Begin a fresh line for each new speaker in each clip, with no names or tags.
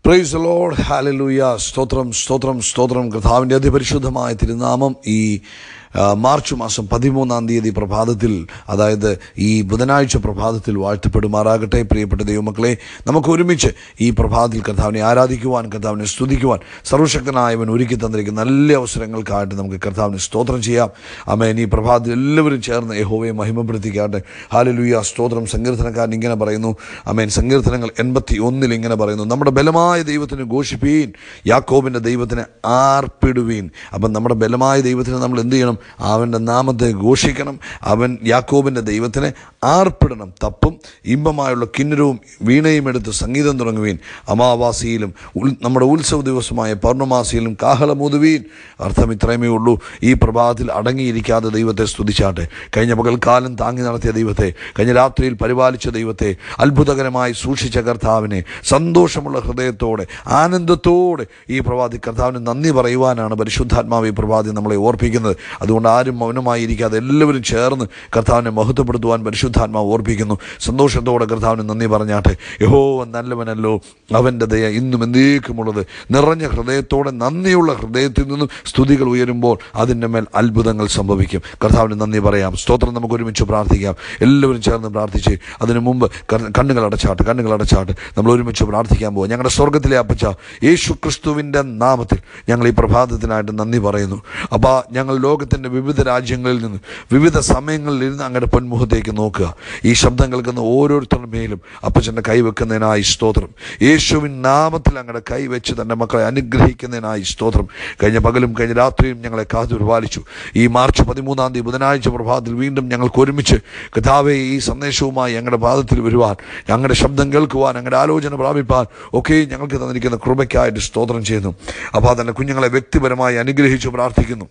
price load hallelujah സ്തോത്രം സ്തോത്രം സ്തോത്രം കർത്താവിൻ്റെ അതിപരിശുദ്ധമായ തിരുനാമം ഈ ആ, മാർച്ച് മാസം പതിമൂന്നാം തീയതി പ്രഭാതത്തിൽ അതായത് ഈ ബുധനാഴ്ച പ്രഭാതത്തിൽ വാഴ്ത്തപ്പെടുമാറാകട്ടെ പ്രിയപ്പെട്ട ദൈവമക്കളെ നമുക്ക് ഒരുമിച്ച് ഈ പ്രഭാതത്തിൽ കർത്താവിനെ ആരാധിക്കുവാൻ കർത്താവിനെ സ്തുതിക്കുവാൻ സർവശക്തനായവൻ ഒരുക്കി തന്നിരിക്കുന്ന നല്ല അവസരങ്ങൾക്കായിട്ട് നമുക്ക് കർത്താവിനെ സ്തോത്രം ചെയ്യാം അമേൻ ഈ പ്രഭാതത്തിൽ എല്ലാവരും ചേർന്ന് യഹോവയെ മഹിമപ്പെടുത്തിക്കാട്ടെ ഹാലലൂയ സ്തോത്രം സങ്കീർത്തനക്കാരൻ ഇങ്ങനെ പറയുന്നു അമേൻ സങ്കീർത്തനങ്ങൾ എൺപത്തി ഒന്നിൽ ഇങ്ങനെ പറയുന്നു നമ്മുടെ ബലമായ ദൈവത്തിന് ഘോഷിപ്പീൻ യാക്കോബിൻ്റെ ദൈവത്തിന് ആർപ്പിടുവീൻ അപ്പം നമ്മുടെ ബലമായ ദൈവത്തിന് നമ്മൾ എന്ത് ചെയ്യണം അവൻ്റെ നാമത്തെ ഘോഷിക്കണം അവൻ യാക്കോബിൻ്റെ ദൈവത്തിന് ആർപ്പിടണം തപ്പും ഇമ്പമായുള്ള കിന്നരവും വീണയും എടുത്ത് സംഗീതം തുടങ്ങുവീൻ അമാവാസിയിലും ഉൽ നമ്മുടെ ഉത്സവ ദിവസമായ പൗർണമാസിയിലും കാഹളമുതുവീൻ അർത്ഥം ഇത്രയുമേ ഉള്ളൂ ഈ പ്രഭാതത്തിൽ അടങ്ങിയിരിക്കാതെ ദൈവത്തെ സ്തുതിച്ചാട്ടെ കഴിഞ്ഞ പകൽക്കാലം താങ്ങി നടത്തിയ ദൈവത്തെ കഴിഞ്ഞ രാത്രിയിൽ പരിപാലിച്ച ദൈവത്തെ അത്ഭുതകരമായി സൂക്ഷിച്ച കർത്താവിനെ സന്തോഷമുള്ള ഹൃദയത്തോടെ ആനന്ദത്തോടെ ഈ പ്രഭാതി കർത്താവിന് നന്ദി പറയുവാനാണ് പരിശുദ്ധാത്മാവ് ഈ പ്രഭാതി നമ്മളെ ഓർപ്പിക്കുന്നത് അതുകൊണ്ട് ആരും മൗനമായിരിക്കാതെ എല്ലാവരും ചേർന്ന് കർത്താവിനെ മഹത്വപ്പെടുത്തുവാൻ പരിശുദ്ധാത്മാവ് ഓർപ്പിക്കുന്നു സന്തോഷത്തോടെ കർത്താവിന് നന്ദി പറഞ്ഞാട്ടെ യഹോ നല്ലവനല്ലോ അവൻ്റെ ദയ ഇന്നും എന്നേക്കുമുള്ളത് നിറഞ്ഞ ഹൃദയത്തോടെ നന്ദിയുള്ള ഹൃദയത്തിൽ നിന്നും സ്തുതികൾ ഉയരുമ്പോൾ അതിൻ്റെ മേൽ അത്ഭുതങ്ങൾ സംഭവിക്കും കർത്താവിന് നന്ദി പറയാം സ്തോത്രം നമുക്ക് ഒരുമിച്ച് പ്രാർത്ഥിക്കാം എല്ലാവരും ചേർന്ന് പ്രാർത്ഥിച്ച് അതിനു മുമ്പ് കർ- കണ്ണുകൾ അടച്ചാട്ട് കണ്ണുകൾ അടച്ചാട്ട് നമ്മൾ ഒരുമിച്ച് പ്രാർത്ഥിക്കാൻ പോകും ഞങ്ങളുടെ സ്വർഗത്തിലെ അപ്പച്ച യേശു ക്രിസ്തുവിൻ്റെ നാമത്തിൽ ഞങ്ങൾ ഈ പ്രഭാതത്തിനായിട്ട് നന്ദി പറയുന്നു അപ്പോൾ ഞങ്ങൾ ലോകത്തിൻ്റെ വിവിധ രാജ്യങ്ങളിൽ നിന്ന് വിവിധ സമയങ്ങളിൽ ഇരുന്ന് അങ്ങയുടെ പൊന്മുഖത്തേക്ക് നോക്കുക ഈ ശബ്ദം കേൾക്കുന്ന ഓരോരുത്തരുടെ മേലും അപ്പച്ചൻ്റെ കൈവെക്കുന്നതിനായി സ്തോത്രം യേശുവിൻ നാമത്തിൽ അങ്ങയുടെ കൈ വെച്ച് തൻ്റെ മക്കളെ അനുഗ്രഹിക്കുന്നതിനായി സ്തോത്രം കഴിഞ്ഞ പകലും കഴിഞ്ഞ രാത്രിയും ഞങ്ങളെ കാത്തു പരിപാലിച്ചു ഈ മാർച്ച് പതിമൂന്നാം തീയതി ബുധനാഴ്ച പ്രഭാതത്തിൽ വീണ്ടും ഞങ്ങൾക്ക് ഒരുമിച്ച് കഥാവെ ഈ സന്ദേശവുമായി ഞങ്ങളുടെ പാദത്തിൽ വരുവാൻ ഞങ്ങളുടെ ശബ്ദം കേൾക്കുവാൻ ഞങ്ങളുടെ ആലോചന പ്രാപിപ്പാൻ ഒക്കെ ഞങ്ങൾക്ക് തന്നിരിക്കുന്ന കൃപയ്ക്കായിട്ട് സ്തോത്രം ചെയ്യുന്നു അപ്പോൾ തന്നെ കുഞ്ഞുങ്ങളെ വ്യക്തിപരമായി അനുഗ്രഹിച്ചു പ്രാർത്ഥിക്കുന്നു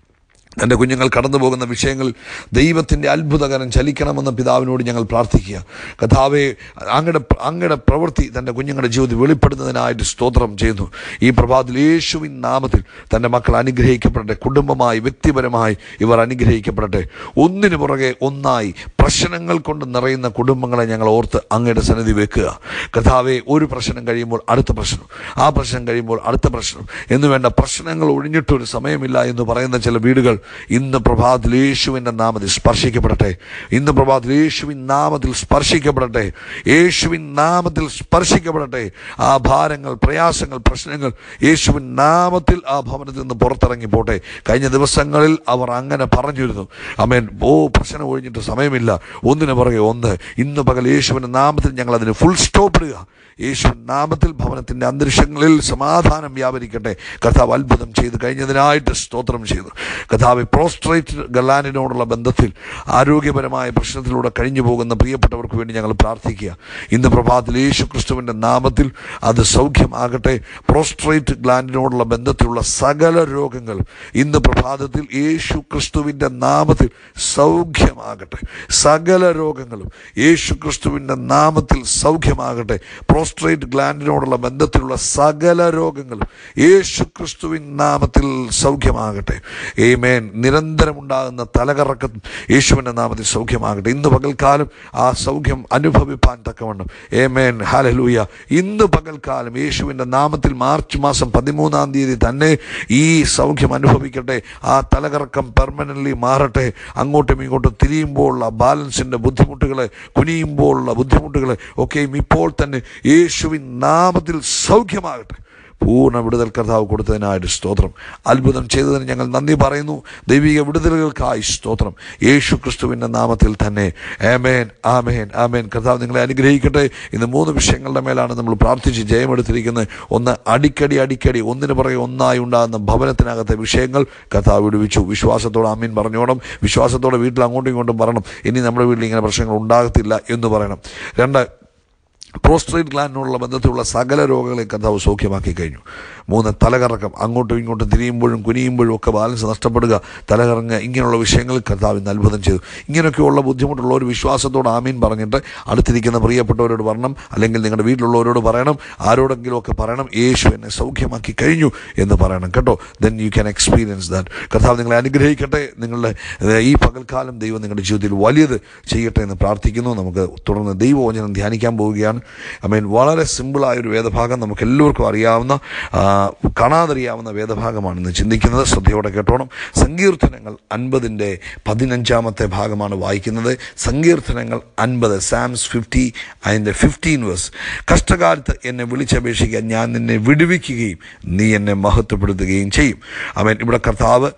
തൻ്റെ കുഞ്ഞുങ്ങൾ കടന്നു പോകുന്ന വിഷയങ്ങളിൽ ദൈവത്തിൻ്റെ അത്ഭുതകരം ചലിക്കണമെന്ന പിതാവിനോട് ഞങ്ങൾ പ്രാർത്ഥിക്കുക കഥാവെ അങ്ങയുടെ അങ്ങയുടെ പ്രവൃത്തി തൻ്റെ കുഞ്ഞുങ്ങളുടെ ജീവിതത്തിൽ വെളിപ്പെടുന്നതിനായിട്ട് സ്തോത്രം ചെയ്യുന്നു ഈ പ്രഭാതത്തിൽ യേശുവിൻ നാമത്തിൽ തൻ്റെ മക്കൾ അനുഗ്രഹിക്കപ്പെടട്ടെ കുടുംബമായി വ്യക്തിപരമായി ഇവർ അനുഗ്രഹിക്കപ്പെടട്ടെ ഒന്നിനു പുറകെ ഒന്നായി പ്രശ്നങ്ങൾ കൊണ്ട് നിറയുന്ന കുടുംബങ്ങളെ ഞങ്ങൾ ഓർത്ത് അങ്ങയുടെ സന്നിധി വെക്കുക കഥാവെ ഒരു പ്രശ്നം കഴിയുമ്പോൾ അടുത്ത പ്രശ്നം ആ പ്രശ്നം കഴിയുമ്പോൾ അടുത്ത പ്രശ്നം എന്ന് വേണ്ട പ്രശ്നങ്ങൾ ഒഴിഞ്ഞിട്ടൊരു സമയമില്ല എന്ന് പറയുന്ന ചില വീടുകൾ ഇന്ന് പ്രഭാതത്തിൽ യേശുവിൻ്റെ നാമത്തിൽ സ്പർശിക്കപ്പെടട്ടെ ഇന്ന് പ്രഭാതത്തിൽ യേശുവിൻ നാമത്തിൽ സ്പർശിക്കപ്പെടട്ടെ യേശുവിൻ നാമത്തിൽ സ്പർശിക്കപ്പെടട്ടെ ആ ഭാരങ്ങൾ പ്രയാസങ്ങൾ പ്രശ്നങ്ങൾ യേശുവിൻ നാമത്തിൽ ആ ഭവനത്തിൽ നിന്ന് പുറത്തിറങ്ങി പോട്ടെ കഴിഞ്ഞ ദിവസങ്ങളിൽ അവർ അങ്ങനെ പറഞ്ഞിരുന്നു അമേൻ ഓ പ്രശ്നം ഒഴിഞ്ഞിട്ട് സമയമില്ല ഒന്നിനു പുറകെ ഒന്ന് ഇന്ന് പകൽ യേശുവിൻ്റെ നാമത്തിൽ ഞങ്ങൾ അതിന് ഫുൾ സ്റ്റോപ്പ് ഇടുക യേശു നാമത്തിൽ ഭവനത്തിൻ്റെ അന്തരീക്ഷങ്ങളിൽ സമാധാനം വ്യാപരിക്കട്ടെ കർത്താവ് അത്ഭുതം ചെയ്ത് കഴിഞ്ഞതിനായിട്ട് സ്തോത്രം ചെയ്തു കർത്താവ് പ്രോസ്ട്രേറ്റ് ഗലാനിനോടുള്ള ബന്ധത്തിൽ ആരോഗ്യപരമായ പ്രശ്നത്തിലൂടെ കഴിഞ്ഞു പോകുന്ന പ്രിയപ്പെട്ടവർക്ക് വേണ്ടി ഞങ്ങൾ പ്രാർത്ഥിക്കുക ഇന്ന് പ്രഭാതത്തിൽ യേശു ക്രിസ്തുവിൻ്റെ നാമത്തിൽ അത് സൗഖ്യമാകട്ടെ പ്രോസ്ട്രേറ്റ് ഗ്ലാൻഡിനോടുള്ള ബന്ധത്തിലുള്ള സകല രോഗങ്ങൾ ഇന്ന് പ്രഭാതത്തിൽ യേശു ക്രിസ്തുവിൻ്റെ നാമത്തിൽ സൗഖ്യമാകട്ടെ സകല രോഗങ്ങളും യേശു ക്രിസ്തുവിൻ്റെ നാമത്തിൽ സൗഖ്യമാകട്ടെ പ്രോസ്ട്രേറ്റ് ഗ്ലാൻഡിനോടുള്ള ബന്ധത്തിലുള്ള സകല രോഗങ്ങളും യേശു ക്രിസ്തുവിൻ നാമത്തിൽ സൗഖ്യമാകട്ടെ ഏമേൻ നിരന്തരമുണ്ടാകുന്ന തലകറക്കം യേശുവിൻ്റെ നാമത്തിൽ സൗഖ്യമാകട്ടെ ഇന്ന് പകൽക്കാലം ആ സൗഖ്യം അനുഭവിപ്പാൻ തക്കവണ്ണം ഏമേൻ ഹാലലൂയ ഇന്ന് പകൽക്കാലം യേശുവിൻ്റെ നാമത്തിൽ മാർച്ച് മാസം പതിമൂന്നാം തീയതി തന്നെ ഈ സൗഖ്യം അനുഭവിക്കട്ടെ ആ തലകറക്കം പെർമനൻ്റ്ലി മാറട്ടെ അങ്ങോട്ടും ഇങ്ങോട്ടും തിരിയുമ്പോഴുള്ള ബാലൻസിൻ്റെ ബുദ്ധിമുട്ടുകൾ കുനിയുമ്പോഴുള്ള ബുദ്ധിമുട്ടുകൾ ഒക്കെയും ഇപ്പോൾ തന്നെ യേശുവിൻ നാമത്തിൽ സൗഖ്യമാകട്ടെ പൂർണ്ണ വിടുതൽ കർത്താവ് കൊടുത്തതിനായിട്ട് സ്തോത്രം അത്ഭുതം ചെയ്തതിന് ഞങ്ങൾ നന്ദി പറയുന്നു ദൈവിക വിടുതലുകൾക്കായി സ്തോത്രം യേശു ക്രിസ്തുവിൻ്റെ നാമത്തിൽ തന്നെ ആമേൻ ആമേൻ ആമേൻ കർത്താവ് നിങ്ങളെ അനുഗ്രഹിക്കട്ടെ ഇന്ന് മൂന്ന് വിഷയങ്ങളുടെ മേലാണ് നമ്മൾ പ്രാർത്ഥിച്ച് ജയമെടുത്തിരിക്കുന്നത് ഒന്ന് അടിക്കടി അടിക്കടി ഒന്നിനു പുറകെ ഒന്നായി ഉണ്ടാകുന്ന ഭവനത്തിനകത്തെ വിഷയങ്ങൾ കർത്താവ് വിടുവിച്ചു വിശ്വാസത്തോടെ ആമീൻ പറഞ്ഞോണം വിശ്വാസത്തോടെ വീട്ടിൽ അങ്ങോട്ടും ഇങ്ങോട്ടും പറയണം ഇനി നമ്മുടെ വീട്ടിൽ ഇങ്ങനെ പ്രശ്നങ്ങൾ ഉണ്ടാകത്തില്ല എന്ന് പറയണം രണ്ട് പ്രോസ്ട്രേറ്റ് ഗ്ലാൻഡിനോടുള്ള ബന്ധത്തിലുള്ള സകല രോഗങ്ങളെ കർത്താവ് സൗഖ്യമാക്കി കഴിഞ്ഞു മൂന്ന് തലകറക്കം അങ്ങോട്ടും ഇങ്ങോട്ടും തിരിയുമ്പോഴും കുനിയുമ്പോഴും ഒക്കെ ബാലൻസ് നഷ്ടപ്പെടുക തലകറങ്ങുക ഇങ്ങനെയുള്ള വിഷയങ്ങൾ കർത്താവ് ഇന്ന് അത്ഭുതം ചെയ്തു ഇങ്ങനെയൊക്കെയുള്ള ബുദ്ധിമുട്ടുള്ള ഒരു വിശ്വാസത്തോട് ആമീൻ പറഞ്ഞിട്ട് അടുത്തിരിക്കുന്ന പ്രിയപ്പെട്ടവരോട് പറയണം അല്ലെങ്കിൽ നിങ്ങളുടെ വീട്ടിലുള്ളവരോട് പറയണം ആരോടെങ്കിലും ഒക്കെ പറയണം യേശു എന്നെ സൗഖ്യമാക്കി കഴിഞ്ഞു എന്ന് പറയണം കേട്ടോ then you can experience that കർത്താവ് നിങ്ങളെ അനുഗ്രഹിക്കട്ടെ നിങ്ങളുടെ ഏഹ്, ഈ പകൽക്കാലം ദൈവം നിങ്ങളുടെ ജീവിതത്തിൽ വലിയത് ചെയ്യട്ടെ എന്ന് പ്രാർത്ഥിക്കുന്നു നമുക്ക് തുടർന്ന് ദൈവവചനം ധ്യാനിക്കാൻ പോവുകയാണ് അമേൻ വളരെ സിമ്പിളായ ഒരു വേദഭാഗം നമുക്ക് എല്ലാവർക്കും അറിയാവുന്ന ആ, കാണാതറിയാവുന്ന വേദഭാഗമാണ് ഇന്ന് ചിന്തിക്കുന്നത് ശ്രദ്ധയോടെ കേട്ടോണം സങ്കീർത്തനങ്ങൾ അൻപതിൻ്റെ പതിനഞ്ചാമത്തെ ഭാഗമാണ് വായിക്കുന്നത് സങ്കീർത്തനങ്ങൾ അൻപത് സാംസ് ഫിഫ്റ്റി അതിൻ്റെ ഫിഫ്റ്റീൻ വേഴ്സ് കഷ്ടകാലത്ത് എന്നെ വിളിച്ചപേക്ഷിക്കാൻ ഞാൻ നിന്നെ വിടുവിക്കുകയും നീ എന്നെ മഹത്വപ്പെടുത്തുകയും ചെയ്യും അവൻ ഇവിടെ കർത്താവ്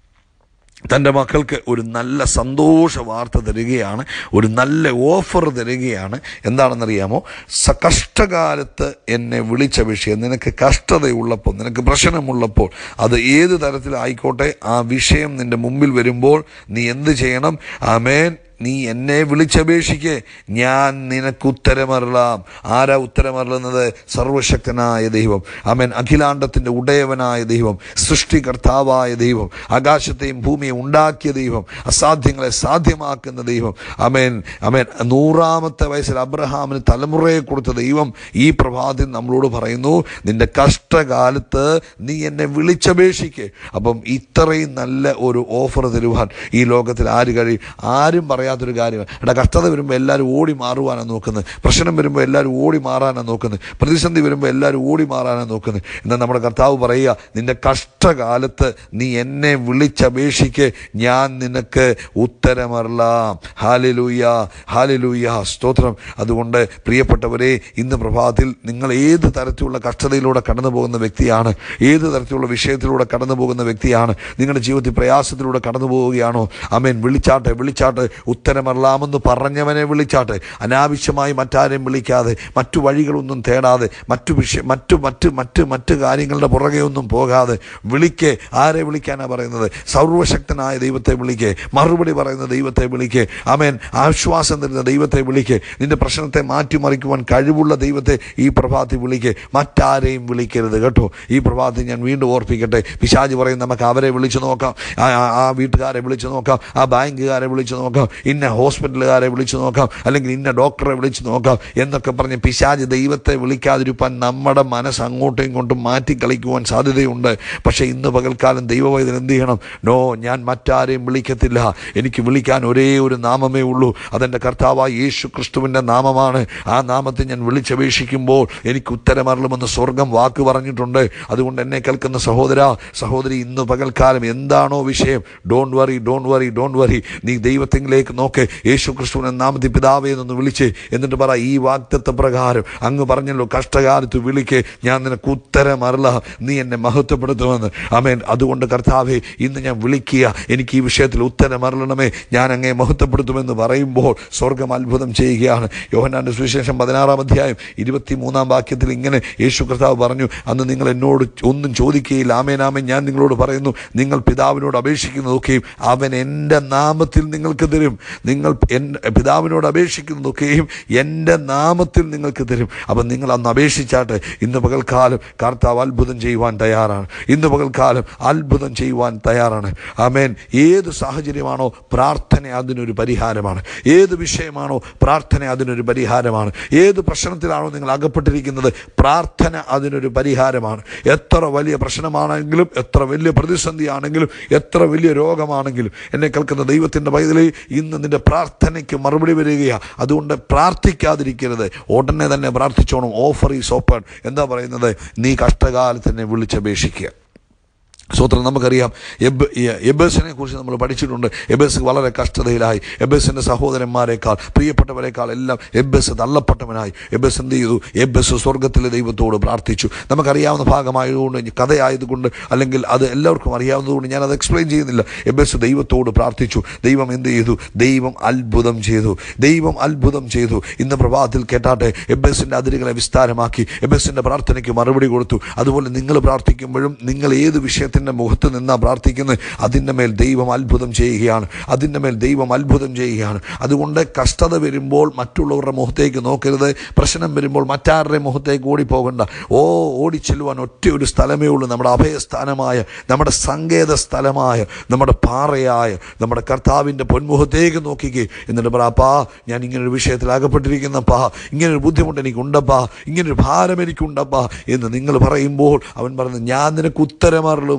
തൻ്റെ മക്കൾക്ക് ഒരു നല്ല സന്തോഷ വാർത്ത തരികയാണ് ഒരു നല്ല ഓഫർ തരികയാണ് എന്താണെന്നറിയാമോ സ കഷ്ടകാലത്ത് എന്നെ വിളിച്ച വിഷയം നിനക്ക് കഷ്ടതയുള്ളപ്പോൾ നിനക്ക് പ്രശ്നമുള്ളപ്പോൾ അത് ഏത് തരത്തിലായിക്കോട്ടെ ആ വിഷയം നിൻ്റെ മുമ്പിൽ വരുമ്പോൾ നീ എന്ത് ചെയ്യണം ആമേൻ നീ എന്നെ വിളിച്ചപേക്ഷിക്ക് ഞാൻ നിനക്ക് ഉത്തരമരളാം ആരാ ഉത്തരമരളുന്നത് സർവശക്തനായ ദൈവം അമേൻ അഖിലാണ്ടത്തിൻ്റെ ഉടയവനായ ദൈവം സൃഷ്ടികർത്താവായ ദൈവം ആകാശത്തെയും ഭൂമിയെ ഉണ്ടാക്കിയ ദൈവം അസാധ്യങ്ങളെ സാധ്യമാക്കുന്ന ദൈവം അമേൻ അമേൻ നൂറാമത്തെ വയസ്സിൽ അബ്രഹാമിന് തലമുറയെ കൊടുത്ത ദൈവം ഈ പ്രഭാതത്തിൽ നമ്മളോട് പറയുന്നു നിന്റെ കഷ്ടകാലത്ത് നീ എന്നെ വിളിച്ചപേക്ഷിക്ക് അപ്പം ഇത്രയും നല്ല ഒരു ഓഫർ തരുവാൻ ഈ ലോകത്തിൽ ആര് കഴിയും ആരും പറയാത്തൊരു കാര്യമാണ് എടാ കഷ്ടത വരുമ്പോൾ എല്ലാവരും ഓടി മാറുവാനാണ് നോക്കുന്നത് പ്രശ്നം വരുമ്പോൾ എല്ലാവരും ഓടി മാറാനാണ് നോക്കുന്നത് പ്രതിസന്ധി വരുമ്പോൾ എല്ലാവരും ഓടി മാറാനാണ് നോക്കുന്നത് എന്നാൽ നമ്മുടെ കർത്താവ് പറയുക നിന്റെ കഷ്ടകാലത്ത് നീ എന്നെ വിളിച്ചപേക്ഷിക്ക് ഞാൻ നിനക്ക് ഉത്തരമറലാം ഹാലിലൂയ ഹാലിലൂയ സ്തോത്രം അതുകൊണ്ട് പ്രിയപ്പെട്ടവരെ ഇന്ന് പ്രഭാതത്തിൽ നിങ്ങൾ ഏത് തരത്തിലുള്ള കഷ്ടതയിലൂടെ കടന്നു പോകുന്ന വ്യക്തിയാണ് ഏത് തരത്തിലുള്ള വിഷയത്തിലൂടെ കടന്നു പോകുന്ന വ്യക്തിയാണ് നിങ്ങളുടെ ജീവിതത്തിൽ പ്രയാസത്തിലൂടെ കടന്നു പോവുകയാണോ അമേൻ വിളിച്ചാട്ടെ വിളിച്ചാട്ടെ ഉത്തരമറലാമെന്ന് പറഞ്ഞവനെ വിളിച്ചാട്ടെ അനാവശ്യമായി മറ്റാരെയും വിളിക്കാതെ മറ്റു വഴികളൊന്നും തേടാതെ മറ്റു വിഷയം മറ്റു മറ്റ് മറ്റ് മറ്റ് കാര്യങ്ങളുടെ പുറകെ ഒന്നും പോകാതെ വിളിക്കെ ആരെ വിളിക്കാനാണ് പറയുന്നത് സർവശക്തനായ ദൈവത്തെ വിളിക്കെ മറുപടി പറയുന്ന ദൈവത്തെ വിളിക്കെ അമേൻ ആശ്വാസം തരുന്ന ദൈവത്തെ വിളിക്കെ നിന്റെ പ്രശ്നത്തെ മാറ്റിമറിക്കുവാൻ കഴിവുള്ള ദൈവത്തെ ഈ പ്രഭാതി വിളിക്കെ മറ്റാരെയും വിളിക്കരുത് കേട്ടോ ഈ പ്രഭാതി ഞാൻ വീണ്ടും ഓർപ്പിക്കട്ടെ പിശാജ് പറയും നമുക്ക് അവരെ വിളിച്ചു നോക്കാം ആ ആ- ആ വീട്ടുകാരെ വിളിച്ചു നോക്കാം ആ ബാങ്കുകാരെ വിളിച്ചു നോക്കാം ഇന്ന ഹോസ്പിറ്റലുകാരെ വിളിച്ചു നോക്കാം അല്ലെങ്കിൽ ഇന്ന ഡോക്ടറെ വിളിച്ചു നോക്കാം എന്നൊക്കെ പറഞ്ഞ് പിശാജ് ദൈവത്തെ വിളിക്കാതിരിക്കാൻ നമ്മുടെ മനസ്സ് അങ്ങോട്ടും ഇങ്ങോട്ടും മാറ്റി കളിക്കുവാൻ സാധ്യതയുണ്ട് പക്ഷേ ഇന്ന് പകൽക്കാലം ദൈവവൈദ്യൻ എന്ത് ചെയ്യണം നോ ഞാൻ മറ്റാരെയും വിളിക്കത്തില്ല എനിക്ക് വിളിക്കാൻ ഒരേ ഒരു നാമമേ ഉള്ളൂ അതെൻ്റെ കർത്താവായ യേശു ക്രിസ്തുവിൻ്റെ നാമമാണ് ആ നാമത്തെ ഞാൻ വിളിച്ചപേക്ഷിക്കുമ്പോൾ എനിക്ക് ഉത്തരമറളുമെന്ന് സ്വർഗം വാക്ക് പറഞ്ഞിട്ടുണ്ട് അതുകൊണ്ട് എന്നെ കേൾക്കുന്ന സഹോദര സഹോദരി ഇന്ന് പകൽക്കാലം എന്താണോ വിഷയം don't worry don't worry don't worry നീ ദൈവത്തിലേക്ക് നോക്ക് യേശു ക്രിസ്തുവിനെ നാമത്തിൽ പിതാവേ എന്നൊന്ന് വിളിച്ച് എന്നിട്ട് പറ ഈ വാക്തത്വ പ്രകാരം അങ്ങ് പറഞ്ഞല്ലോ കഷ്ടകാലത്ത് വിളിക്ക് ഞാൻ നിനക്ക് ഉത്തരമറല നീ എന്നെ മഹത്വപ്പെടുത്തുമെന്ന് അമേൻ അതുകൊണ്ട് കർത്താവേ ഇന്ന് ഞാൻ വിളിക്കുക എനിക്ക് ഈ വിഷയത്തിൽ ഉത്തരമറലണമേ ഞാൻ അങ്ങേ മഹത്വപ്പെടുത്തുമെന്ന് പറയുമ്പോൾ സ്വർഗം അത്ഭുതം ചെയ്യുകയാണ് യോഹനാന്റെ സുവിശേഷം പതിനാറാം അധ്യായം ഇരുപത്തി മൂന്നാം വാക്യത്തിൽ ഇങ്ങനെ യേശു കർത്താവ് പറഞ്ഞു അന്ന് നിങ്ങൾ എന്നോട് ഒന്നും ചോദിക്കുകയില്ല ആമേനാമൻ ഞാൻ നിങ്ങളോട് പറയുന്നു നിങ്ങൾ പിതാവിനോട് അപേക്ഷിക്കുന്നതൊക്കെയും അവൻ എൻ്റെ നാമത്തിൽ നിങ്ങൾക്ക് തരും നിങ്ങൾ എൻ്റെ പിതാവിനോട് അപേക്ഷിക്കുന്നതൊക്കെയും എൻ്റെ നാമത്തിൽ നിങ്ങൾക്ക് തരും അപ്പം നിങ്ങൾ അന്ന് അപേക്ഷിച്ചാട്ടെ ഇന്ന് പകൽക്കാലം കർത്താവ് അത്ഭുതം ചെയ്യുവാൻ തയ്യാറാണ് ഇന്ന് പകൽക്കാലം അത്ഭുതം ചെയ്യുവാൻ തയ്യാറാണ് ആമേൻ ഏത് സാഹചര്യമാണോ പ്രാർത്ഥന അതിനൊരു പരിഹാരമാണ് ഏത് വിഷയമാണോ പ്രാർത്ഥന അതിനൊരു പരിഹാരമാണ് ഏത് പ്രശ്നത്തിലാണോ നിങ്ങൾ അകപ്പെട്ടിരിക്കുന്നത് പ്രാർത്ഥന അതിനൊരു പരിഹാരമാണ് എത്ര വലിയ പ്രശ്നമാണെങ്കിലും എത്ര വലിയ പ്രതിസന്ധിയാണെങ്കിലും എത്ര വലിയ രോഗമാണെങ്കിലും എന്നെ കേൾക്കുന്ന ദൈവത്തിൻ്റെ പൈതലേ ഇന്ന് നിന്റെ പ്രാർത്ഥനയ്ക്ക് മറുപടി വരികയാണ് അതുകൊണ്ട് പ്രാർത്ഥിക്കാതിരിക്കരുത് ഉടനെ തന്നെ പ്രാർത്ഥിച്ചോണം ഓഫർ ഈസ് ഓപ്പൺ എന്താ പറയുന്നത് നീ കഷ്ടകാലത്ത് എന്നെ വിളിച്ചപേക്ഷിക്കുക സ്വത്രം നമുക്കറിയാം എബ് എബേസിനെ കുറിച്ച് നമ്മൾ പഠിച്ചിട്ടുണ്ട് എബേസ് വളരെ കഷ്ടതയിലായി എബേസിൻ്റെ സഹോദരന്മാരെക്കാൾ പ്രിയപ്പെട്ടവരെക്കാൾ എല്ലാം എബേസ് തള്ളപ്പെട്ടവനായി എബേസ് എന്ത് ചെയ്തു എബേസ് സ്വർഗത്തിലെ ദൈവത്തോട് പ്രാർത്ഥിച്ചു നമുക്കറിയാവുന്ന ഭാഗമായതുകൊണ്ട് കഥയായതുകൊണ്ട് അല്ലെങ്കിൽ അത് എല്ലാവർക്കും അറിയാവുന്നതുകൊണ്ട് ഞാനത് എക്സ്പ്ലെയിൻ ചെയ്യുന്നില്ല എബേസ് ദൈവത്തോട് പ്രാർത്ഥിച്ചു ദൈവം എന്ത് ചെയ്തു ദൈവം അത്ഭുതം ചെയ്തു ദൈവം അത്ഭുതം ചെയ്തു ഇന്ന് പ്രഭാതത്തിൽ കേട്ടാട്ടെ എബേസിൻ്റെ അതിരുകളെ വിസ്താരമാക്കി എബേസിൻ്റെ പ്രാർത്ഥനയ്ക്ക് മറുപടി കൊടുത്തു അതുപോലെ നിങ്ങൾ പ്രാർത്ഥിക്കുമ്പോഴും നിങ്ങൾ ഏത് വിഷയത്തിൻ്റെ മുഖത്ത് നിന്നാ പ്രാർത്ഥിക്കുന്നത് അതിൻ്റെ മേൽ ദൈവം അത്ഭുതം ചെയ്യുകയാണ് അതിൻ്റെ മേൽ ദൈവം അത്ഭുതം ചെയ്യുകയാണ് അതുകൊണ്ട് കഷ്ടത വരുമ്പോൾ മറ്റുള്ളവരുടെ മുഖത്തേക്ക് നോക്കരുത് പ്രശ്നം വരുമ്പോൾ മറ്റാരുടെ മുഖത്തേക്ക് ഓടിപ്പോകണ്ട ഓ ഓടിച്ചെല്ലുവാൻ ഒറ്റ ഒരു സ്ഥലമേ ഉള്ളൂ നമ്മുടെ അഭയസ്ഥാനമായ നമ്മുടെ സങ്കേത സ്ഥലമായ നമ്മുടെ പാറയായ നമ്മുടെ കർത്താവിൻ്റെ പൊന്മുഖത്തേക്ക് നോക്കിക്കേ എന്നിട്ട് പറ അപ്പാ ഞാൻ ഇങ്ങനൊരു വിഷയത്തിൽ അകപ്പെട്ടിരിക്കുന്നപ്പാ ഇങ്ങനൊരു ബുദ്ധിമുട്ട് എനിക്കുണ്ടപ്പാ ഇങ്ങനൊരു ഭാരം എനിക്കുണ്ടപ്പാ എന്ന് നിങ്ങൾ പറയുമ്പോൾ അവൻ പറഞ്ഞു ഞാൻ നിനക്ക് ഉത്തരമറളും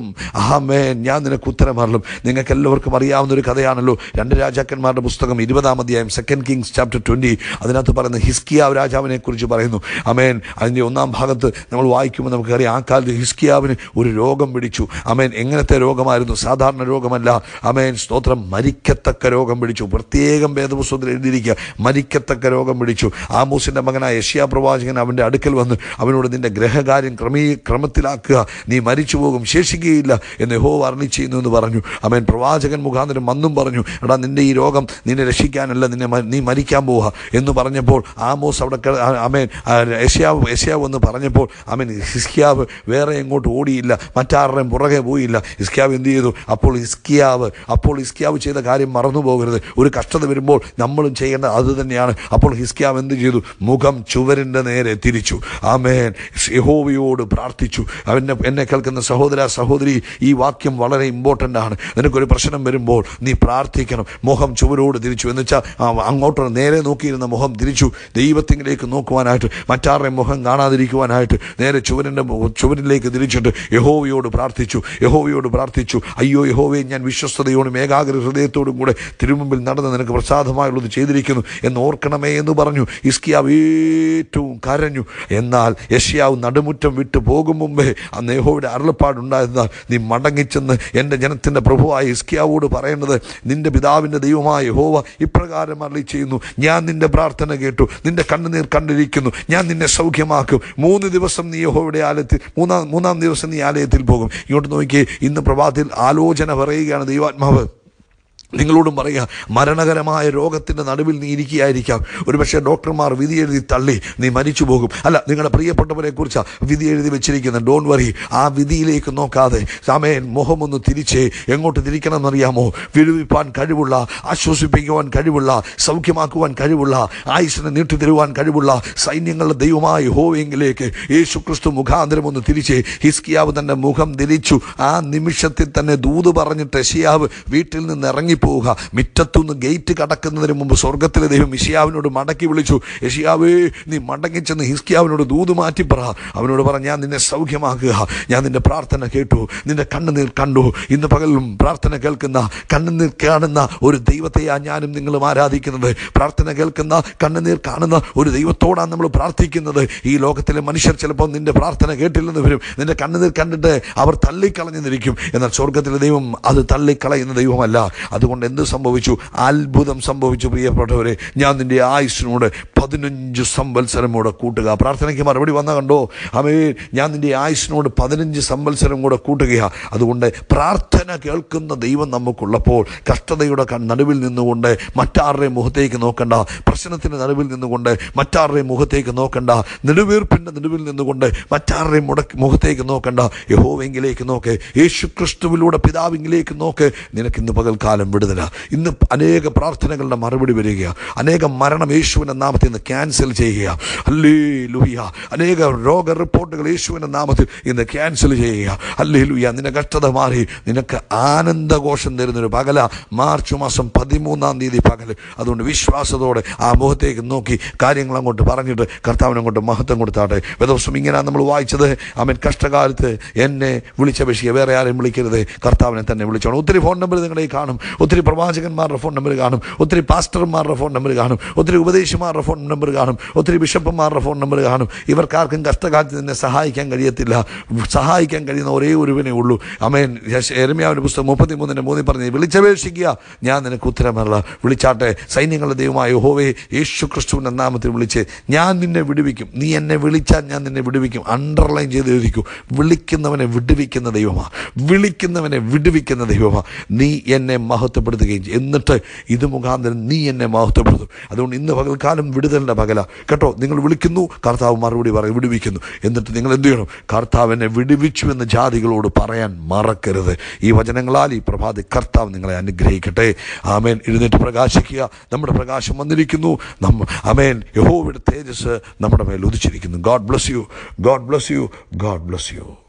ആമേൻ ഞാൻ നിനക്ക് ഉത്തരം അരളും നിങ്ങൾക്ക് എല്ലാവർക്കും അറിയാവുന്ന ഒരു കഥയാണല്ലോ രണ്ട് രാജാക്കന്മാരുടെ പുസ്തകം ഇരുപതാം അധ്യായം സെക്കൻഡ് കിങ്സ് ചാപ്റ്റർ ട്വൻറ്റി അതിനകത്ത് പറയുന്ന ഹിസ്കിയാവ് രാജാവിനെ കുറിച്ച് പറയുന്നു അമേൻ അതിൻ്റെ ഒന്നാം ഭാഗത്ത് നമ്മൾ വായിക്കുമ്പോൾ നമുക്കറിയാം ആ കാലത്ത് ഹിസ്കിയാവിന് ഒരു രോഗം പിടിച്ചു അമേൻ എങ്ങനത്തെ രോഗമായിരുന്നു സാധാരണ രോഗമല്ല അമേൻ സ്തോത്രം മരിക്കത്തക്ക രോഗം പിടിച്ചു പ്രത്യേകം വേദപുസ്തകത്തിൽ എഴുതിയിരിക്കുക മരിക്കത്തക്ക രോഗം പിടിച്ചു ആമൂസിൻ്റെ മകനായ യഷ്യാ പ്രവാചകൻ അവൻ്റെ അടുക്കൽ വന്ന് അവനോട് നിന്റെ ഗ്രഹകാര്യം ക്രമീ ക്രമത്തിലാക്കുക നീ മരിച്ചു പോകും ശേഷിക്കുകയില്ല എന്ന് യഹോ അർണി ചെയ്യുന്നു എന്ന് പറഞ്ഞു അമേൻ പ്രവാചകൻ മുഖാന്തരം വന്നും പറഞ്ഞു എടാ നിന്റെ ഈ രോഗം നിന്നെ രക്ഷിക്കാനല്ല നിന്നെ മ- നീ മരിക്കാൻ പോവുക എന്ന് പറഞ്ഞപ്പോൾ ആമോസ് അവിടെ കിട- ആ- അമേൻ ആ, യശയാവ് യശയാവ് എന്ന് പറഞ്ഞപ്പോൾ അമേൻ ഹിസ്കിയാവ് വേറെ എങ്ങോട്ട് ഓടിയില്ല മറ്റാരുടെയും പുറകെ പോയില്ല ഹിസ്കിയാവ് എന്ത് ചെയ്തു അപ്പോൾ ഹിസ്കിയാവ് അപ്പോൾ ഹിസ്കിയാവ് ചെയ്ത കാര്യം മറന്നു പോകരുത് ഒരു കഷ്ടത വരുമ്പോൾ നമ്മളും ചെയ്യേണ്ടത് അത് തന്നെയാണ് അപ്പോൾ ഹിസ്കിയാവ് എന്ത് ചെയ്തു മുഖം ചുവരിൻ്റെ നേരെ തിരിച്ചു ആമേൻ യഹോവയോട് പ്രാർത്ഥിച്ചു അവനെ എന്നെ കേൾക്കുന്ന സഹോദര സഹോദരി ഈ വാക്യം വളരെ ഇമ്പോർട്ടൻ്റ് ആണ് നിനക്കൊരു പ്രശ്നം വരുമ്പോൾ നീ പ്രാർത്ഥിക്കണം മുഖം ചുവരോട് തിരിച്ചു എന്ന് വെച്ചാൽ ആ, അങ്ങോട്ട് നേരെ നോക്കിയിരുന്ന മുഖം തിരിച്ചു ദൈവത്തിങ്കിലേക്ക് നോക്കുവാനായിട്ട് മറ്റാരുടെയും മുഖം കാണാതിരിക്കുവാനായിട്ട് നേരെ ചുവരിൻ്റെ മു- ചുവരിലേക്ക് തിരിച്ചിട്ട് യഹോവയോട് പ്രാർത്ഥിച്ചു യഹോവയോട് പ്രാർത്ഥിച്ചു അയ്യോ യഹോവയെ ഞാൻ വിശ്വസ്തയോടും ഏകാഗ്ര ഹൃദയത്തോടും കൂടെ തിരുമുമ്പിൽ നടന്ന് നിനക്ക് പ്രസാദമായുള്ളത് ചെയ്തിരിക്കുന്നു എന്ന് ഓർക്കണമേ എന്ന് പറഞ്ഞു ഇസ്കിയാവ് ഏറ്റവും കരഞ്ഞു എന്നാൽ യഷ്യാവ് നടുമുറ്റം വിട്ടു പോകും മുമ്പേ അന്ന് യഹോയുടെ അരുളപ്പാടുണ്ടായിരുന്നാൽ നീ മടങ്ങിച്ചെന്ന് എൻ്റെ ജനത്തിൻ്റെ പ്രഭുവായ ഇസ്കിയാവോട് പറയേണ്ടത് നിന്റെ പിതാവിൻ്റെ ദൈവമായ യഹോവ ഇപ്രകാരം അരളി ചെയ്യുന്നു ഞാൻ നിന്റെ പ്രാർത്ഥന കേട്ടു നിന്റെ കണ്ണുനീർ കണ്ടിരിക്കുന്നു ഞാൻ നിന്നെ സൗഖ്യമാക്കും മൂന്ന് ദിവസം നീ യഹോയുടെ ആലയത്തിൽ മൂന്നാം മൂന്നാം ദിവസം നീ ആലയത്തിൽ പോകും ഇങ്ങോട്ട് നോക്കിയേ ഇന്ന് പ്രഭാതത്തിൽ ആലോചന പറയുകയാണ് ദൈവാത്മാവ് നിങ്ങളോടും പറയുക മരണകരമായ രോഗത്തിൻ്റെ നടുവിൽ നീ ഇരിക്കുകയായിരിക്കാം ഒരുപക്ഷെ ഡോക്ടർമാർ വിധി എഴുതി തള്ളി നീ മരിച്ചു പോകും അല്ല നിങ്ങളുടെ പ്രിയപ്പെട്ടവരെ കുറിച്ചാണ് വിധി എഴുതി വെച്ചിരിക്കുന്നത് ഡോൺ വറി ആ വിധിയിലേക്ക് നോക്കാതെ സമയൻ മുഖമൊന്ന് തിരിച്ചേ എങ്ങോട്ട് തിരിക്കണം എന്നറിയാമോ വിടുവിപ്പാൻ കഴിവുള്ള ആശ്വസിപ്പിക്കുവാൻ കഴിവുള്ള സൗഖ്യമാക്കുവാൻ കഴിവുള്ള ആയുസിനെ നീട്ടിത്തരുവാൻ കഴിവുള്ള സൈന്യങ്ങളുടെ ദൈവമായ ഹോവെങ്കിലേക്ക് യേശു ക്രിസ്തു മുഖാന്തരം ഒന്ന് തിരിച്ച് ഹിസ്കിയാവ് തൻ്റെ മുഖം തിരിച്ചു ആ നിമിഷത്തിൽ തന്നെ ദൂത് പറഞ്ഞിട്ട് യശിയാവ് വീട്ടിൽ നിന്ന് ഇറങ്ങിപ്പോവുക മുറ്റത്തുനിന്ന് ഗേറ്റ് കടക്കുന്നതിന് മുമ്പ് സ്വർഗത്തിലെ ദൈവം ഇഷിയാവിനോട് മടക്കി വിളിച്ചു യഷിയാവേ നീ മടങ്ങിച്ചെന്ന് ഹിസ്കിയാവിനോട് ദൂത് മാറ്റി പറ അവനോട് പറ ഞാൻ നിന്നെ സൗഖ്യമാക്കുക ഞാൻ നിന്റെ പ്രാർത്ഥന കേട്ടു നിന്റെ കണ്ണുനീർ കണ്ടു ഇന്ന് പകലും പ്രാർത്ഥന കേൾക്കുന്ന കണ്ണുനീർ കാണുന്ന ഒരു ദൈവത്തെയാണ് ഞാനും നിങ്ങളും ആരാധിക്കുന്നത് പ്രാർത്ഥന കേൾക്കുന്ന കണ്ണുനീർ കാണുന്ന ഒരു ദൈവത്തോടാണ് നമ്മൾ പ്രാർത്ഥിക്കുന്നത് ഈ ലോകത്തിലെ മനുഷ്യർ ചിലപ്പോൾ നിന്റെ പ്രാർത്ഥന കേട്ടില്ലെന്ന് വരും നിന്റെ കണ്ണുനീർ കണ്ടിട്ട് അവർ തള്ളിക്കളഞ്ഞെന്നിരിക്കും എന്നാൽ സ്വർഗത്തിലെ ദൈവം അത് തള്ളിക്കളയുന്ന ദൈവമല്ല അതുകൊണ്ട് എന്ത് സംഭവിച്ചു അത്ഭുതം സംഭവിച്ചു പ്രിയപ്പെട്ടവരെ ഞാൻ നിന്റെ ആയുസ്സിനോട് പതിനഞ്ച് സംവത്സരം കൂടെ കൂട്ടുക പ്രാർത്ഥനയ്ക്ക് മറുപടി വന്ന കണ്ടോ അമേ ഞാൻ നിന്റെ ആയുസ്സിനോട് പതിനഞ്ച് സംവത്സരം കൂടെ കൂട്ടുകയാ അതുകൊണ്ട് പ്രാർത്ഥന കേൾക്കുന്ന ദൈവം നമുക്കുള്ളപ്പോൾ കഷ്ടതയുടെ ക- നടുവിൽ നിന്നുകൊണ്ട് മറ്റാരുടെയും മുഖത്തേക്ക് നോക്കണ്ട പ്രശ്നത്തിൻ്റെ നടുവിൽ നിന്നുകൊണ്ട് മറ്റാരുടെയും മുഖത്തേക്ക് നോക്കണ്ട നെടുവീർപ്പിൻ്റെ നടുവിൽ നിന്നുകൊണ്ട് മറ്റാരുടെയും മുടക്ക് മുഖത്തേക്ക് നോക്കണ്ട യഹോവെങ്കിലേക്ക് നോക്ക് യേശു ക്രിസ്തുവിലൂടെ പിതാവിങ്കിലേക്ക് നോക്ക് നിനക്ക് ഇന്ന് പകൽക്കാലം വിടുതല ഇന്ന് അനേക പ്രാർത്ഥനകളുടെ മറുപടി വരിക അനേകം മരണം യേശുവിൻ്റെ നാമത്തിൽ നിന്ന് ക്യാൻസൽ ചെയ്യുക അല്ലേ ലുഹിയ അനേക രോഗ റിപ്പോർട്ടുകൾ യേശുവിൻ്റെ നാമത്തിൽ ഇന്ന് ക്യാൻസൽ ചെയ്യുക അല്ലേ ലുഹിയ നിന്റെ കഷ്ടത മാറി നിനക്ക് ആനന്ദഘോഷം തരുന്നൊരു പകല മാർച്ച് മാസം പതിമൂന്നാം തീയതി പകൽ അതുകൊണ്ട് വിശ്വാസത്തോടെ ആ മുഖത്തേക്ക് നോക്കി കാര്യങ്ങൾ അങ്ങോട്ട് പറഞ്ഞിട്ട് കർത്താവിനങ്ങോട്ട് മഹത്വം കൊടുത്താട്ടെ ദിവസം ഇങ്ങനെ നമ്മൾ വായിച്ചത് അവൻ കഷ്ടകാലത്ത് എന്നെ വിളിച്ചപേക്ഷിക്കുക വേറെ ആരെയും വിളിക്കരുത് കർത്താവിനെ തന്നെ വിളിച്ചോണം ഒത്തിരി ഫോൺ നമ്പർ നിങ്ങളുടെ കയ്യിൽ കാണും ഒത്തിരി പ്രവാചകന്മാരുടെ ഫോൺ നമ്പർ കാണും ഒത്തിരി പാസ്റ്റർമാരുടെ ഫോൺ നമ്പർ കാണും ഒത്തിരി ഉപദേശിമാരുടെ ഫോൺ നമ്പർ കാണും ഒത്തിരി ബിഷപ്പന്മാരുടെ ഫോൺ നമ്പർ കാണും ഇവർക്കാർക്കും കഷ്ടകാലത്ത് നിന്നെ സഹായിക്കാൻ കഴിയത്തില്ല സഹായിക്കാൻ കഴിയുന്ന ഒരേ ഒരുവനേ ഉള്ളൂ അമേൻ എരമ്യാവിൻ്റെ പുസ്തകം മുപ്പത്തിമൂന്നിൻ്റെ മൂന്നിൽ പറഞ്ഞ് വിളിച്ചപേക്ഷിക്കുക ഞാൻ നിനക്ക് ഉത്തരമല്ല വിളിച്ചാട്ടെ സൈന്യങ്ങളുടെ ദൈവമായ യഹോവേ യേശു ക്രിസ്തുവിൻ്റെ നാമത്തിൽ വിളിച്ച് ഞാൻ നിന്നെ വിടുവിക്കും നീ എന്നെ വിളിച്ചാൽ ഞാൻ നിന്നെ വിടുവിക്കും അണ്ടർലൈൻ ചെയ്ത് എഴുതിക്കൂ വിളിക്കുന്നവനെ വിടുവിക്കുന്ന ദൈവമാണ് വിളിക്കുന്നവനെ വിടുവിക്കുന്ന ദൈവമാണ് നീ എന്നെ മഹത്വപ്പെടുത്തുകയും ചെയ്യും എന്നിട്ട് ഇത് മുഖാന്തരം നീ എന്നെ മഹത്വപ്പെടുത്തും അതുകൊണ്ട് ഇന്ന് പകൽക്കാലം വിടുതലിൻ്റെ പകല കേട്ടോ നിങ്ങൾ വിളിക്കുന്നു കർത്താവ് മറുപടി പറയും വിടുവിക്കുന്നു എന്നിട്ട് നിങ്ങൾ എന്ത് ചെയ്യണം കർത്താവ് എന്നെ വിടുവിച്ചു എന്ന് ജാതികളോട് പറയാൻ മറക്കരുത് ഈ വചനങ്ങളാൽ ഈ പ്രഭാതി കർത്താവ് നിങ്ങളെ അനുഗ്രഹിക്കട്ടെ ആമേൻ എഴുന്നേറ്റ് പ്രകാശിക്കുക നമ്മുടെ പ്രകാശം വന്നിരിക്കുന്നു നമ്മ ആമേൻ യഹോവയുടെ തേജസ് നമ്മുടെ മേൽ ഉദിച്ചിരിക്കുന്നു God bless you God bless you God bless U